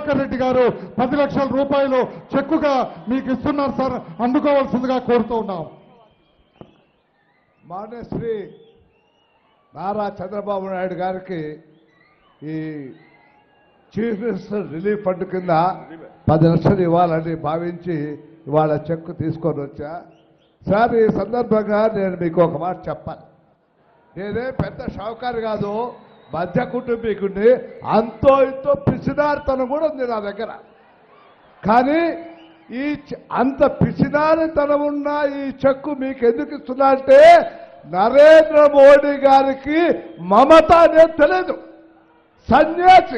ప్రభాకర్ రెడ్డి గారు పది లక్షల రూపాయలు చెక్కుగా మీకు ఇస్తున్నారు సార్ అందుకోవాల్సిందిగా కోరుతూ ఉన్నాం మాన్యశ్రీ నారా చంద్రబాబు నాయుడు గారికి ఈ చీఫ్ మినిస్టర్ రిలీఫ్ ఫండ్ కింద పది లక్షలు ఇవ్వాలని భావించి ఇవాళ చెక్ తీసుకొని వచ్చా సార్ ఈ సందర్భంగా నేను మీకు ఒక మాట చెప్పాలి నేనే పెద్ద షావుకారు కాదు మధ్య కుటుంబీకుడిని అంతో ఇంతో పిసినారితనం కూడా ఉంది నా దగ్గర కానీ ఈ చె- అంత పిసినారితనం ఉన్న ఈ చెక్కు మీకు ఎందుకు ఇస్తున్నా అంటే నరేంద్ర మోడీ గారికి మమత అనేది తెలియదు సన్యాసి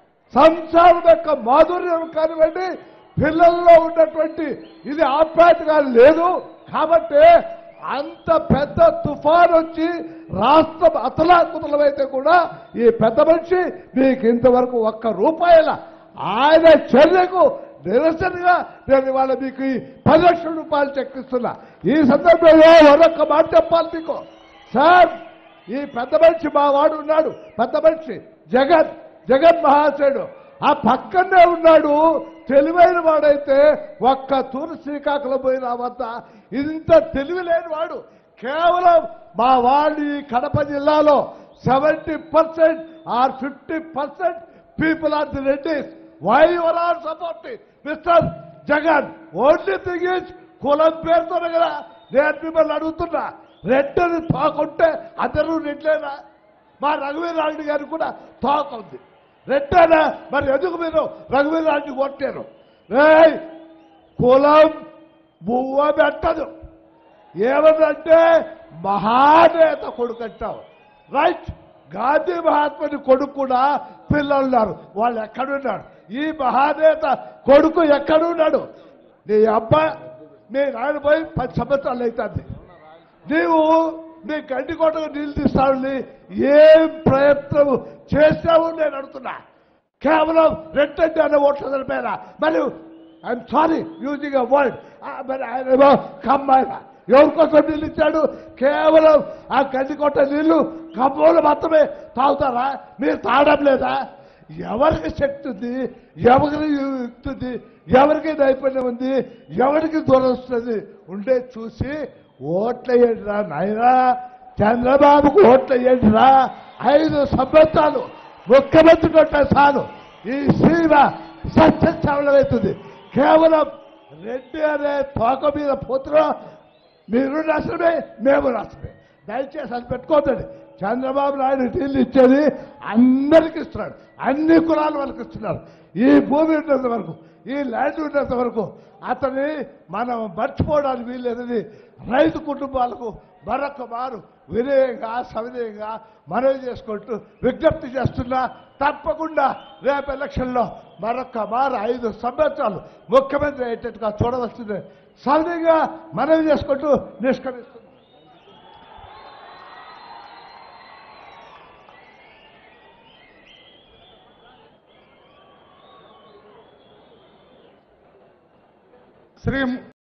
సంసారం యొక్క మాధుర్యం కానివ్వండి పిల్లల్లో ఉన్నటువంటి ఇది ఆప్యాయతగా లేదు కాబట్టి అంత పెద్ద తుఫాన్ వచ్చి రాష్ట్రం అతలాకుతలమైతే కూడా ఈ పెద్ద మనిషి మీకు ఇంతవరకు ఒక్క రూపాయల ఆయన చర్యకు నిరసనగా నేను ఇవాళ మీకు ఈ పది లక్షల రూపాయలు చెక్కిస్తున్నా ఈ సందర్భంలో మరొక మాట చెప్పాలి మీకు సార్ ఈ పెద్ద మనిషి మా వాడు ఉన్నాడు పెద్ద మనిషి జగన్ జగన్ మహాశయుడు ఆ పక్కనే ఉన్నాడు తెలివైన వాడైతే ఒక్క తూరు శ్రీకాకుళం పోయిన వద్ద ఇంత తెలివి లేని వాడు కేవలం మా వాళ్ళు ఈ కడప జిల్లాలో seventy percent or fifty percent people are the Reddys why your are supporting Mr Jagan only thing is కులం పేరుతోనే కదా నేను మిమ్మల్ని అడుగుతున్నా రెడ్డిని తోకుంటే అందరూ రెడ్లేనా మా రఘువీర్ రెడ్డి గారు కూడా తోక ఉంది రెడ్డేనా మరి ఎందుకు మీరు రఘువీర్ రెడ్డి కొట్టారు రేయ్ కులం బువ్వ పెట్టదు ఏమనంటే మహానేత కొడుకు అంటావు రైట్ గాంధీ మహాత్ముని కొడుకు కూడా పిల్లలు ఉన్నారు వాళ్ళు ఎక్కడున్నారు ఈ మహానేత కొడుకు ఎక్కడున్నాడు నీ అబ్బాయి నీ నాయన పోయి పది సంవత్సరాలు అవుతుంది నీవు నీ గడ్డి కొట్టకు నీళ్ళు తీస్తావని ఏం ప్రయత్నం చేశావు నేను అడుగుతున్నా కేవలం రెట్టండి అనే ఓట్ల మీద మరియు I'm sorry using a word మరి ఆయన ఏమో కమ్మాయన ఎవరి కోసం నీళ్ళు ఇచ్చాడు కేవలం ఆ గడ్డి కొట్ట నీళ్లు కమ్మోలు మాత్రమే తాగుతారా మీరు తాగడం లేదా ఎవరికి శక్తి ఉంది ఎవరికి యుక్తి ఉంది ఎవరికి నైపుణ్యం ఉంది ఎవరికి దూరస్తుంది ఉండే చూసి ఓట్లేయండిరా నాయనా చంద్రబాబుకు ఓట్లేయండిరా ఐదు సంవత్సరాలు ముఖ్యమంత్రి కొట్టే చాలు ఈ సీమ సత్యశ్రవణమవుతుంది కేవలం రెడ్డి అనే తోక మీద పోతున్నా మీరు నష్టమే మేము నష్టమే దయచేసి అది పెట్టుకోవద్దండి చంద్రబాబు నాయుడు నీళ్ళు ఇచ్చేది అందరికి ఇస్తున్నాడు అన్ని కులాల వాళ్ళకి ఇస్తున్నారు ఈ భూమి ఉన్నంత వరకు ఈ ల్యాండ్ ఉన్నంత వరకు అతని మనం మర్చిపోవడానికి వీల్లేదని రైతు కుటుంబాలకు మరొక మారు వినయంగా సవినయంగా మనవి చేసుకుంటూ విజ్ఞప్తి చేస్తున్నా తప్పకుండా రేపు ఎలక్షన్లో మరొక మారు ఐదు సంవత్సరాలు ముఖ్యమంత్రి అయ్యేటట్టుగా చూడవలసిందే సవినయంగా మనవి చేసుకుంటూ నిష్క్రమిస్తున్నాం శ్రీ